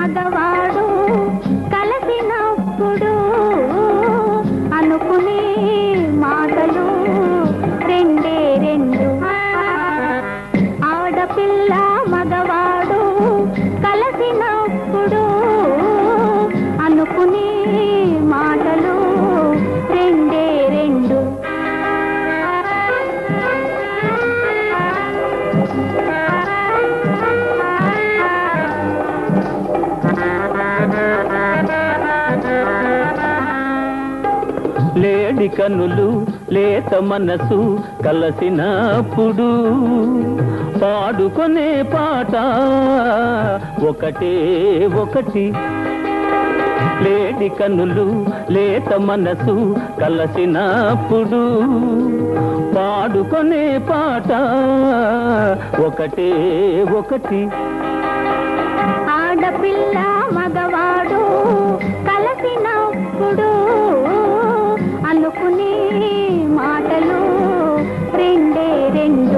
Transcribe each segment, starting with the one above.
మగవాడు కలిసినప్పుడు అనుకునే మాటలు రెండే రెండు ఆడపిల్ల మగవాడు కలిసినప్పుడు అనుకునే మాటలు రెండే రెండు లేడి కనులు లేత మనసు కలసినప్పుడు పాడుకొనే పాట ఒకటే ఒకటి లేడి కనులు లేత మనసు కలసినప్పుడు పాడుకొనే పాట ఒకటే ఒకటి ఆడపిల్ల మగవాడు కలిసినప్పుడు అనుకునే మాటలు రెండే రెండు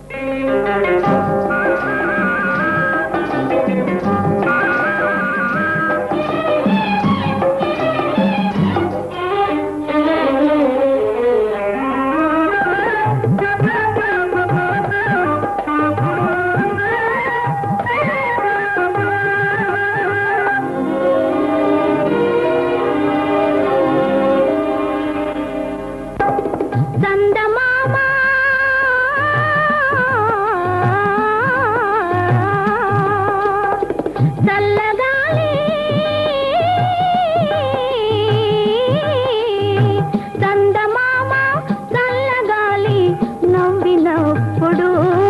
చందమామ చల్లగాలి చందమామ చల్లగాలి నవ్వినప్పుడు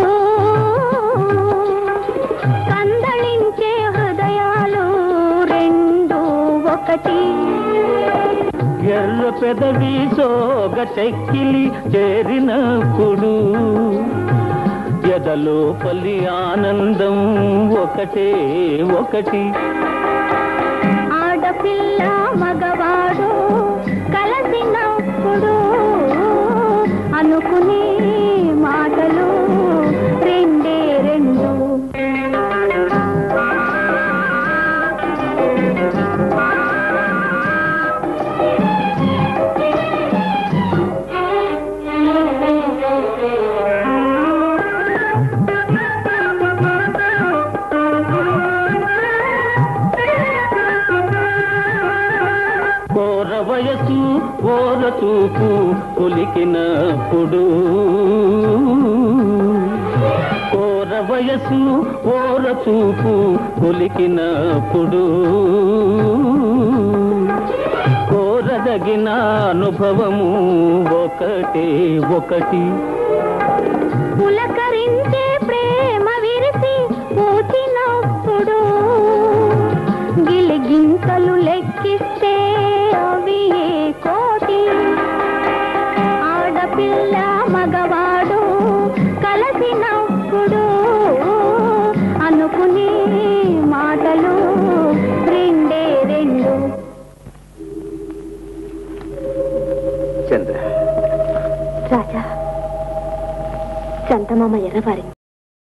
కందళించే హృదయాలు రెండు ఒకటి ఎర్ర పెదవి సోగ చెక్కిలి చేరినప్పుడు ఎదలోపలి ఆనందం ఒకటే ఒకటి ఆడపిల్ల మగవాడు కలిసినప్పుడు అనుకునే మాటలు రెండే రెండు కోర వయసు ఓర చూపు కొలికినప్పుడు కోర వయసు ఓర చూపు కొలికినప్పుడు కోరదగిన అనుభవము ఒకటే ఒకటి పులకరించే ప్రేమ విరిసి పూచినప్పుడు గిలిగింతలు లెక్కిస్తే అవి ఏ కోటి ఆడపిల్ల మగవాడు కలిసినప్పుడు అనుకునే మాటలు రెండే రెండు చంద్ర రాజా చందమామ ఎర్రబారింది